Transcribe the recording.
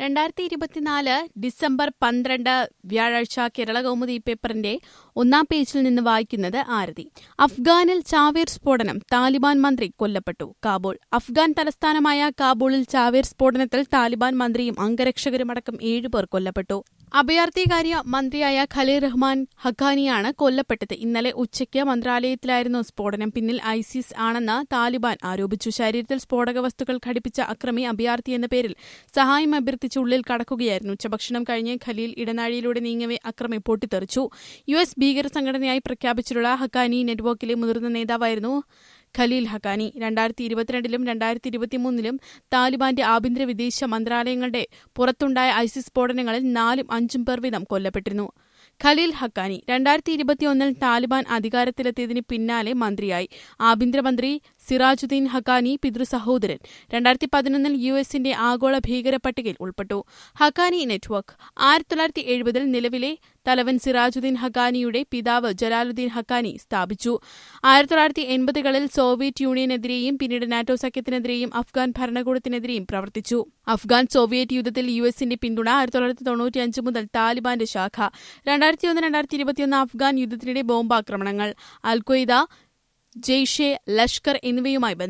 രണ്ടായിരത്തി ഇരുപത്തിനാല് ഡിസംബർ പന്ത്രണ്ട് വ്യാഴാഴ്ച കേരള കൗമുദി പേപ്പറിന്റെ ഒന്നാം പേജിൽ നിന്ന് വായിക്കുന്നത് ആരതി അഫ്ഗാനിൽ ചാവേർ സ്ഫോടനം താലിബാൻ മന്ത്രി കൊല്ലപ്പെട്ടു കാബൂൾ അഫ്ഗാൻ തലസ്ഥാനമായ കാബൂളിൽ ചാവേർ സ്ഫോടനത്തിൽ താലിബാൻ മന്ത്രിയും അംഗരക്ഷകരുമടക്കം ഏഴുപേർ കൊല്ലപ്പെട്ടു അഭയാർത്ഥികാര്യ മന്ത്രിയായ ഖലീൽ റഹ്മാൻ ഹഖാനിയാണ് കൊല്ലപ്പെട്ടത് ഇന്നലെ ഉച്ചയ്ക്ക് മന്ത്രാലയത്തിലായിരുന്നു സ്ഫോടനം പിന്നിൽ ഐസിസ് ആണെന്ന് താലിബാൻ ആരോപിച്ചു ശരീരത്തിൽ സ്ഫോടക വസ്തുക്കൾ ഘടിപ്പിച്ച അക്രമി അഭയാർത്ഥി എന്ന പേരിൽ സഹായം അഭ്യർത്ഥിച്ച് ഉള്ളിൽ കടക്കുകയായിരുന്നു ഉച്ചഭക്ഷണം കഴിഞ്ഞ് ഖലീൽ ഇടനാഴിയിലൂടെ നീങ്ങവെ അക്രമി പൊട്ടിത്തെറിച്ചു യു എസ് ഭീകര സംഘടനയായി പ്രഖ്യാപിച്ചിട്ടുള്ള ഹക്കാനി നെറ്റ്വർക്കിലെ മുതിർന്ന നേതാവായിരുന്നു ഖലീൽ ഹക്കാനി രണ്ടായിരത്തി ഇരുപത്തിരണ്ടിലും രണ്ടായിരത്തി ഇരുപത്തിമൂന്നിലും താലിബാന്റെ ആഭ്യന്തര വിദേശ മന്ത്രാലയങ്ങളുടെ പുറത്തുണ്ടായ ഐസിസ് സ്ഫോടനങ്ങളിൽ നാലും അഞ്ചും പേർ വീതം കൊല്ലപ്പെട്ടിരുന്നു ഖലീൽ ഹക്കാനി രണ്ടായിരത്തി ഇരുപത്തിയൊന്നിൽ താലിബാൻ അധികാരത്തിലെത്തിയതിന് പിന്നാലെ മന്ത്രിയായി ആഭ്യന്തരമന്ത്രി സിറാജുദ്ദീൻ ഹക്കാനി പിതൃ സഹോദരൻ രണ്ടായിരത്തി പതിനൊന്നിൽ യു എസിന്റെ ആഗോള ഭീകര പട്ടികയിൽ ഉൾപ്പെട്ടു ഹക്കാനി നെറ്റ്വർക്ക് ആയിരത്തി തൊള്ളായിരത്തി എഴുപതിൽ നിലവിലെ തലവൻ സിറാജുദ്ദീൻ ഹക്കാനിയുടെ പിതാവ് ജലാലുദ്ദീൻ ഹക്കാനി സ്ഥാപിച്ചു ആയിരത്തി തൊള്ളായിരത്തി എൺപതുകളിൽ സോവിയറ്റ് യൂണിയനെതിരെയും പിന്നീട് നാറ്റോ സഖ്യത്തിനെതിരെയും അഫ്ഗാൻ ഭരണകൂടത്തിനെതിരെയും പ്രവർത്തിച്ചു അഫ്ഗാൻ സോവിയറ്റ് യുദ്ധത്തിൽ യു എസിന്റെ പിന്തുണ ആയിരത്തി തൊള്ളായിരത്തി തൊണ്ണൂറ്റിയഞ്ച് മുതൽ താലിബാന്റെ ശാഖ രണ്ടായിരത്തി ഒന്ന് രണ്ടായിരത്തി ഇരുപത്തിയൊന്ന് അഫ്ഗാൻ യുദ്ധത്തിനിടെ ബോംബാക്രമണങ്ങൾ അൽഖ്വയ്ദ ജെയ്ഷെ ലഷ്കർ എന്നിവയുമായി ബന്ധം